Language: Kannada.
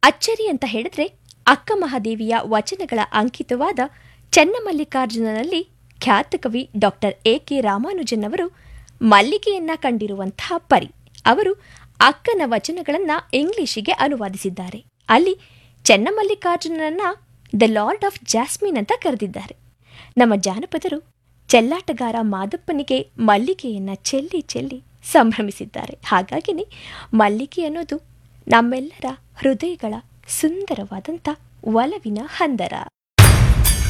ಅಚ್ಚರಿ ಅಂತ ಹೇಳಿದ್ರೆ ಅಕ್ಕ ಮಹಾದೇವಿಯ ವಚನಗಳ ಅಂಕಿತವಾದ ಚೆನ್ನಮಲ್ಲಿಕಾರ್ಜುನನಲ್ಲಿ ಖ್ಯಾತ ಕವಿ ಡಾಕ್ಟರ್ ಎ ಕೆ ರಾಮಾನುಜನ್ ಅವರು ಮಲ್ಲಿಗೆಯನ್ನ ಕಂಡಿರುವಂತಹ ಪರಿ ಅವರು ಅಕ್ಕನ ವಚನಗಳನ್ನ ಇಂಗ್ಲಿಷಿಗೆ ಅನುವಾದಿಸಿದ್ದಾರೆ ಅಲ್ಲಿ ಚೆನ್ನಮಲ್ಲಿಕಾರ್ಜುನನನ್ನ ದ ಲಾರ್ಡ್ ಆಫ್ ಜಾಸ್ಮಿನ್ ಅಂತ ಕರೆದಿದ್ದಾರೆ ನಮ್ಮ ಜಾನಪದರು ಚೆಲ್ಲಾಟಗಾರ ಮಾದಪ್ಪನಿಗೆ ಮಲ್ಲಿಗೆಯನ್ನ ಚೆಲ್ಲಿ ಚೆಲ್ಲಿ ಸಂಭ್ರಮಿಸಿದ್ದಾರೆ ಹಾಗಾಗಿನೇ ಮಲ್ಲಿಗೆ ಅನ್ನೋದು ನಮ್ಮೆಲ್ಲರ ಹೃದಯಗಳ ಸುಂದರವಾದಂಥ ಒಲವಿನ ಹಂದರ